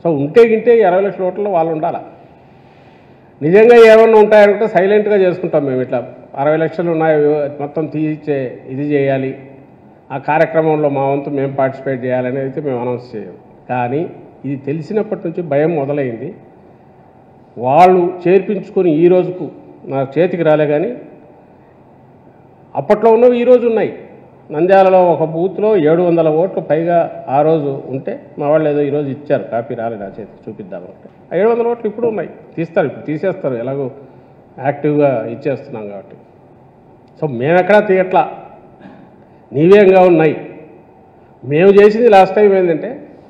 so ఉంటే గింటే ఇరవై లక్షల ఓట్లలో వాళ్ళు ఉండాలి నిజంగా ఏమన్నా ఉంటాయంటే సైలెంట్గా చేసుకుంటాం మేము ఇట్లా అరవై లక్షలు ఉన్నాయి మొత్తం తీయించే ఇది చేయాలి ఆ కార్యక్రమంలో మా వంతు మేము పార్టిసిపేట్ చేయాలని అయితే మేము అనౌన్స్ చేయం కానీ ఇది తెలిసినప్పటి నుంచి భయం మొదలైంది వాళ్ళు చేర్పించుకొని ఈ రోజుకు నా చేతికి రాలే కానీ అప్పట్లో ఉన్నవి ఈ రోజు ఉన్నాయి నంద్యాలలో ఒక బూత్లో ఏడు వందల ఓట్లు పైగా ఆ రోజు ఉంటే మా వాళ్ళు ఏదో ఈరోజు ఇచ్చారు కాపీ రాలే నా చేతికి చూపిద్దామంటే ఆ ఏడు వందల ఓట్లు ఇప్పుడు ఉన్నాయి తీస్తారు ఇప్పుడు తీసేస్తారు ఎలాగో యాక్టివ్గా ఇచ్చేస్తున్నాం కాబట్టి సో మేమెక్కడా తీయట్లా నీవేంగా ఉన్నాయి మేము చేసింది లాస్ట్ టైం ఏంటంటే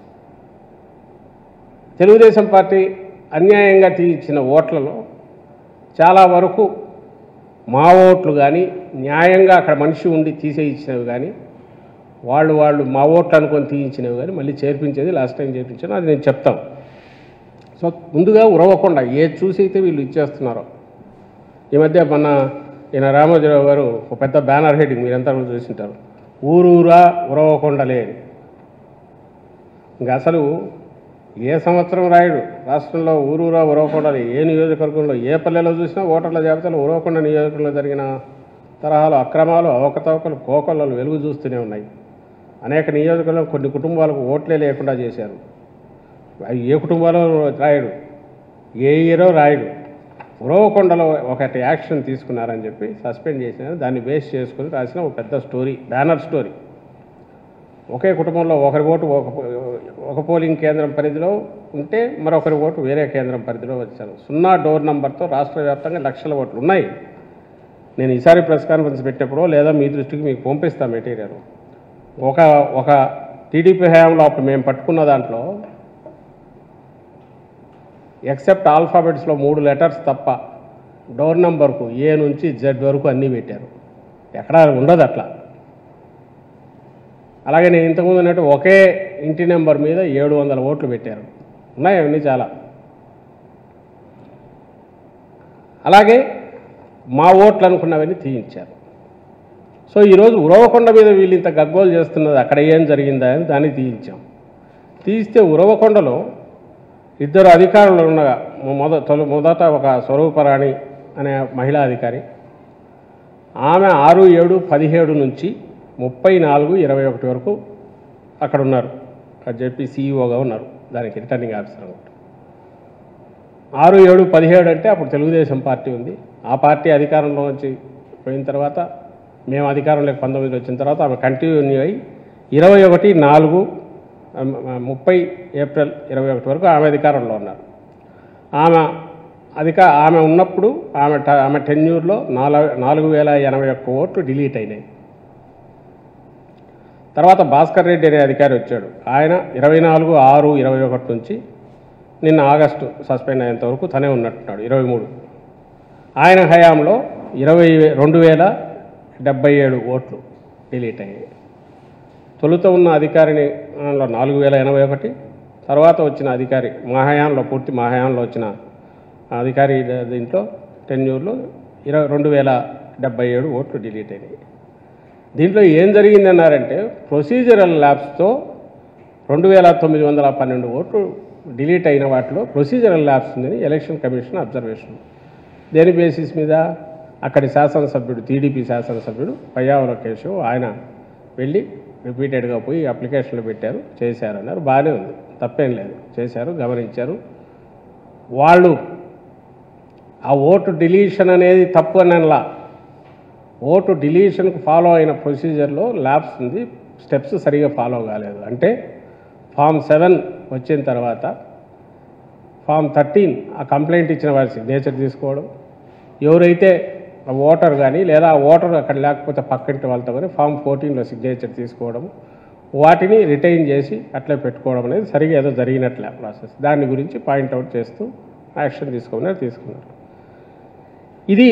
తెలుగుదేశం పార్టీ అన్యాయంగా తీయించిన ఓట్లలో చాలా వరకు మా ఓట్లు కానీ న్యాయంగా అక్కడ మనిషి ఉండి తీసేయించినవి కానీ వాళ్ళు వాళ్ళు మా ఓట్లు అనుకొని తీయించినవి కానీ మళ్ళీ చేర్పించేది లాస్ట్ టైం చేర్పించాను అది నేను చెప్తాం సో ముందుగా ఉరవకుండా ఏ చూసి అయితే వీళ్ళు ఇచ్చేస్తున్నారో ఈ మధ్య మన ఈయన రామోజీరావు గారు ఒక పెద్ద బ్యానర్ హెడ్డింగ్ మీరంతా కూడా చూసింటారు ఊరూరా ఉరవకొండలే అని ఇంకా అసలు ఏ సంవత్సరం రాయుడు రాష్ట్రంలో ఊరూరా ఉరవకొండలు ఏ నియోజకవర్గంలో ఏ పల్లెలో చూసినా ఓటర్ల జాబితాలో ఉరవకొండ నియోజకవర్గంలో జరిగిన తరహాలో అక్రమాలు అవకతవకలు కోకొల్లలు వెలుగు చూస్తూనే ఉన్నాయి అనేక నియోజకవర్గంలో కొన్ని కుటుంబాలకు ఓట్లే లేకుండా చేశారు అవి ఏ కుటుంబాలో రాయుడు ఏ ఇయరో రాయుడు ఉరవకొండలో ఒకటి యాక్షన్ తీసుకున్నారని చెప్పి సస్పెండ్ చేసిన దాన్ని బేస్ చేసుకుని రాసిన ఒక పెద్ద స్టోరీ బ్యానర్ స్టోరీ ఒకే కుటుంబంలో ఒకరి ఓటు ఒక ఒక పోలింగ్ కేంద్రం పరిధిలో ఉంటే మరొకరి ఓటు వేరే కేంద్రం పరిధిలో వచ్చారు సున్నా డోర్ నంబర్తో రాష్ట్ర వ్యాప్తంగా లక్షల ఓట్లు ఉన్నాయి నేను ఈసారి ప్రెస్ కాన్ఫరెన్స్ పెట్టినప్పుడు లేదా మీ దృష్టికి మీకు పంపిస్తాను మెటీరియల్ ఒక ఒక టీడీపీ హయాంలో అప్పుడు మేము పట్టుకున్న దాంట్లో ఎక్సెప్ట్ ఆల్ఫాబెట్స్లో మూడు లెటర్స్ తప్ప డోర్ నంబర్కు ఏ నుంచి జెడ్ వరకు అన్నీ పెట్టారు ఎక్కడా ఉండదు అట్లా అలాగే నేను ఇంతకుముందు అన్నట్టు ఒకే ఇంటి నెంబర్ మీద ఏడు వందల ఓట్లు పెట్టారు ఉన్నాయి అవన్నీ చాలా అలాగే మా ఓట్లు అనుకున్నవన్నీ తీయించారు సో ఈరోజు ఉరవకొండ మీద వీళ్ళు ఇంత గగ్గోలు చేస్తున్నది అక్కడ ఏం జరిగిందా అని దాన్ని తీయించాం తీస్తే ఉరవకొండలో ఇద్దరు అధికారులు ఉండగా మొద తొలి మొదట ఒక స్వరూపరాణి అనే మహిళా అధికారి ఆమె ఆరు ఏడు పదిహేడు నుంచి ముప్పై నాలుగు ఇరవై ఒకటి వరకు అక్కడ ఉన్నారు అని చెప్పి సీఈఓగా ఉన్నారు దానికి రిటర్నింగ్ ఆఫీసర్ అనమాట ఆరు ఏడు పదిహేడు అంటే అప్పుడు తెలుగుదేశం పార్టీ ఉంది ఆ పార్టీ అధికారంలో నుంచి పోయిన తర్వాత మేము అధికారంలోకి పంతొమ్మిది వచ్చిన తర్వాత ఆమె కంటిన్యూ అయ్యి ఇరవై ఒకటి నాలుగు ముప్పై ఏప్రిల్ ఇరవై ఒకటి వరకు ఆమె అధికారంలో ఉన్నారు ఆమె అధిక ఆమె ఉన్నప్పుడు ఆమె ట- ఆమె టెన్యూర్లో నాలుగు నాలుగు వేల ఎనభై ఒక్క ఓట్లు డిలీట్ అయినాయి తర్వాత భాస్కర్ రెడ్డి అనే అధికారి వచ్చాడు ఆయన ఇరవై నాలుగు ఆరు ఇరవై ఒకటి నుంచి నిన్న ఆగస్టు సస్పెండ్ అయ్యేంత వరకు తనే ఉన్నట్టున్నాడు ఇరవై మూడు ఆయన హయాంలో ఇరవై వే- రెండు వేల డెబ్బై ఏడు ఓట్లు డిలీట్ అయ్యాయి తొలుత ఉన్న అధికారిని లో నాలుగు వేల ఎనభై ఒకటి తర్వాత వచ్చిన అధికారి మా హయాంలో పూర్తి మా హయాంలో వచ్చిన అధికారి ద- దీంట్లో టెన్యూర్లో ఇరవై రెండు వేల డెబ్బై ఏడు ఓట్లు డిలీట్ అయినాయి దీంట్లో ఏం జరిగిందన్నారంటే ప్రొసీజరల్ ల్యాబ్స్తో రెండు వేల తొమ్మిది వందల పన్నెండు ఓట్లు డిలీట్ అయిన వాటిలో ప్రొసీజరల్ ల్యాబ్స్ ఉందని ఎలక్షన్ కమిషన్ అబ్జర్వేషన్ దేని బేసిస్ మీద అక్కడి శాసనసభ్యుడు టీడీపీ శాసనసభ్యుడు పయ్యావుల కేశవ్ ఆయన వెళ్ళి రిపీటెడ్గా పోయి అప్లికేషన్లు పెట్టారు చేశారు అన్నారు బాగానే ఉంది తప్పేం లేదు చేశారు గమనించారు వాళ్ళు ఆ ఓటు డిలీషన్ అనేది తప్పు అనలా ఓటు డిలీషన్కు ఫాలో అయిన ప్రొసీజర్లో ల్యాబ్స్ ఉంది స్టెప్స్ సరిగా ఫాలో కాలేదు అంటే ఫామ్ సెవెన్ వచ్చిన తర్వాత ఫామ్ థర్టీన్ ఆ కంప్లైంట్ ఇచ్చిన వారి సిగ్నేచర్ తీసుకోవడం ఎవరైతే ఆ ఓటర్ కానీ లేదా ఆ ఓటర్ అక్కడ లేకపోతే పక్కింటి వాళ్ళతో కానీ ఫామ్ ఫోర్టీన్లో సిగ్నేచర్ తీసుకోవడం వాటిని రిటైన్ చేసి అట్లే పెట్టుకోవడం అనేది సరిగా ఏదో జరిగినట్లే ప్రాసెస్ దాని గురించి పాయింట్అవుట్ చేస్తూ యాక్షన్ తీసుకోమని తీసుకున్నారు ఇది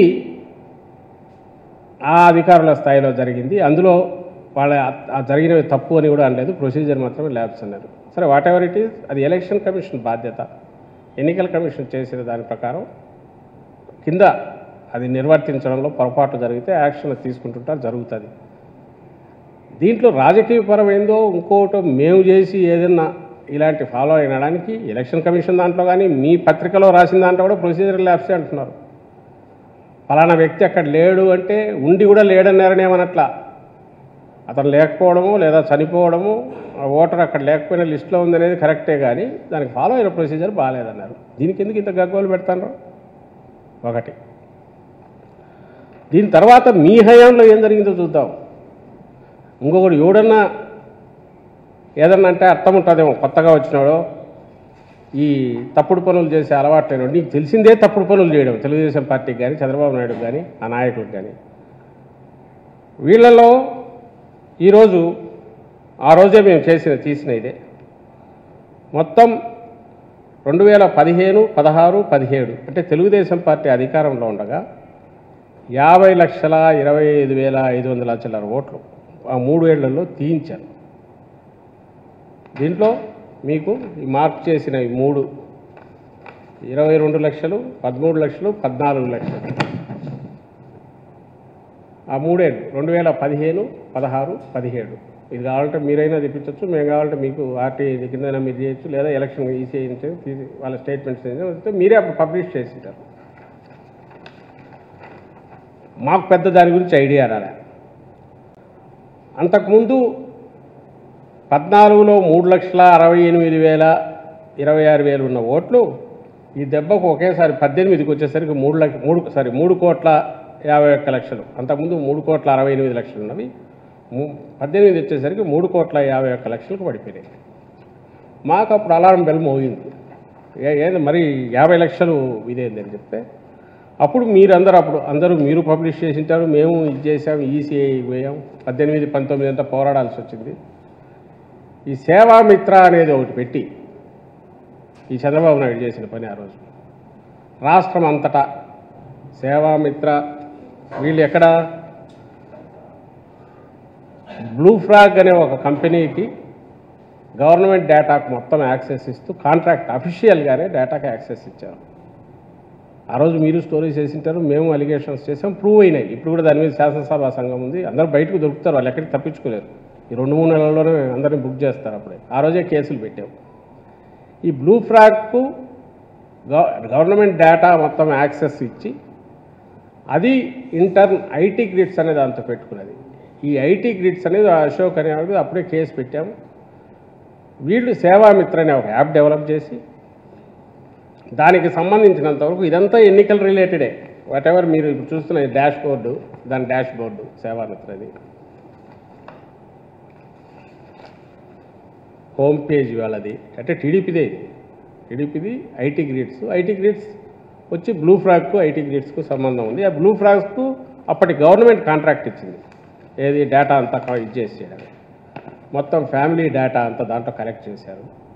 ఆ అధికారుల స్థాయిలో జరిగింది అందులో వాళ్ళ ఆ జరిగినవి తప్పు అని కూడా అనలేదు ప్రొసీజర్ మాత్రమే ల్యాబ్స్ అన్నారు సరే వాట్ ఎవర్ ఇట్ ఈస్ అది ఎలక్షన్ కమిషన్ బాధ్యత ఎన్నికల కమిషన్ చేసిన దాని ప్రకారం కింద అది నిర్వర్తించడంలో పొరపాటు జరిగితే యాక్షన్ తీసుకుంటుంటారు జరుగుతుంది దీంట్లో రాజకీయపరమైందో ఇంకోటో మేము చేసి ఏదన్నా ఇలాంటి ఫాలో అయినడానికి ఎలక్షన్ కమిషన్ దాంట్లో కానీ మీ పత్రికలో రాసిన దాంట్లో కూడా ప్రొసీజర్ ల్యాబ్సే అంటున్నారు ఫలానా వ్యక్తి అక్కడ లేడు అంటే ఉండి కూడా లేడన్నారని ఏమనట్లా అతను లేకపోవడము లేదా చనిపోవడము ఆ ఓటర్ అక్కడ లేకపోయినా లిస్టులో ఉందనేది కరెక్టే కానీ దానికి ఫాలో అయిన ప్రొసీజర్ బాగాలేదన్నారు దీనికి ఎందుకు ఇంత గగ్గోలు పెడతాను ఒకటి దీని తర్వాత మీ హయాంలో ఏం జరిగిందో చూద్దాం ఇంకొకటి ఎవడన్నా ఏదన్నా అంటే అర్థం ఉంటుందేమో కొత్తగా వచ్చినాడో ఈ తప్పుడు పనులు చేసే అలవాటు నీకు తెలిసిందే తప్పుడు పనులు చేయడం తెలుగుదేశం పార్టీకి కానీ చంద్రబాబు నాయుడుకి కానీ ఆ నాయకులకు కానీ వీళ్ళలో ఈరోజు ఆ రోజే మేము చేసిన తీసిన ఇదే మొత్తం రెండు వేల పదిహేను పదహారు పదిహేడు అంటే తెలుగుదేశం పార్టీ అధికారంలో ఉండగా యాభై లక్షల ఇరవై ఐదు వేల ఐదు వందల చిల్లర ఓట్లు ఆ మూడు ఏళ్లలో తీయించారు దీంట్లో మీకు ఈ మార్క్ చేసిన ఈ మూడు ఇరవై రెండు లక్షలు పదమూడు లక్షలు పద్నాలుగు లక్షలు ఆ మూడేళ్ళు రెండు వేల పదిహేను పదహారు పదిహేడు ఇది కావాలంటే మీరైనా తెప్పించవచ్చు మేము కావాలంటే మీకు ఆర్టీ కింద మీరు చేయొచ్చు లేదా ఎలక్షన్ ఈసీ తీసి వాళ్ళ స్టేట్మెంట్స్ వస్తే మీరే అప్పుడు పబ్లిష్ చేసింటారు మాకు పెద్ద దాని గురించి ఐడియా రాలే అంతకుముందు పద్నాలుగులో మూడు లక్షల అరవై ఎనిమిది వేల ఇరవై ఆరు వేలు ఉన్న ఓట్లు ఈ దెబ్బకు ఒకేసారి పద్దెనిమిదికి వచ్చేసరికి మూడు లక్ష మూడు సారీ మూడు కోట్ల యాభై ఒక్క లక్షలు అంతకుముందు మూడు కోట్ల అరవై ఎనిమిది లక్షలు ఉన్నవి ము- పద్దెనిమిది వచ్చేసరికి మూడు కోట్ల యాభై ఒక్క లక్షలకు పడిపోయినాయి మాకు అప్పుడు అలారం బెల్ మోగింది ఏ ఏంది మరి యాభై లక్షలు ఇదేంది అని చెప్తే అప్పుడు మీరందరూ అప్పుడు అందరూ మీరు పబ్లిష్ చేసింటారు మేము ఇది చేసాం ఈసీఐ పోయాం పద్దెనిమిది పంతొమ్మిది అంతా పోరాడాల్సి వచ్చింది ఈ సేవామిత్ర అనేది ఒకటి పెట్టి ఈ చంద్రబాబు నాయుడు చేసిన పని ఆ రోజు రాష్ట్రం అంతటా సేవామిత్ర వీళ్ళు ఎక్కడ బ్లూ ఫ్రాగ్ అనే ఒక కంపెనీకి గవర్నమెంట్ డేటాకు మొత్తం యాక్సెస్ ఇస్తూ కాంట్రాక్ట్ అఫీషియల్గానే డేటాకి యాక్సెస్ ఇచ్చారు ఆ రోజు మీరు స్టోరీస్ చేసింటారు మేము అలిగేషన్స్ చేసాం ప్రూవ్ అయినాయి ఇప్పుడు కూడా దాని మీద శాసనసభ సంఘం ఉంది అందరూ బయటకు దొరుకుతారు వాళ్ళు ఎక్కడికి తప్పించుకోలేరు ఈ రెండు మూడు నెలల్లోనే అందరినీ బుక్ చేస్తారు అప్పుడే ఆ రోజే కేసులు పెట్టాం ఈ బ్లూ ఫ్రాగ్కు గవ- గవర్నమెంట్ డేటా మొత్తం యాక్సెస్ ఇచ్చి అది ఇంటర్న్ ఐటీ గ్రిడ్స్ అనే దాంతో పెట్టుకున్నది ఈ ఐటీ గ్రిడ్స్ అనేది అశోక్ అనే వాడి మీద అప్పుడే కేసు పెట్టాము వీళ్ళు సేవామిత్ర అనే ఒక యాప్ డెవలప్ చేసి దానికి సంబంధించినంత వరకు ఇదంతా ఎన్నికల రిలేటెడే వాట్ ఎవర్ మీరు ఇప్పుడు చూస్తున్న డాష్ బోర్డు దాని డాష్ బోర్డు సేవామిత్రది హోమ్ పేజ్ వాళ్ళది అంటే టీడీపీదే ఇది టీడీపీది ఐటీ గ్రిడ్స్ ఐటీ గ్రిడ్స్ వచ్చి బ్లూ ఫ్రాగ్కు ఐటీ గ్రిడ్స్కు సంబంధం ఉంది ఆ బ్లూ ఫ్రాగ్స్కు అప్పటి గవర్నమెంట్ కాంట్రాక్ట్ ఇచ్చింది ఏది డేటా అంతా క- ఇది చేసి చేయడానికి మొత్తం ఫ్యామిలీ డేటా అంతా దాంట్లో కలెక్ట్ చేశారు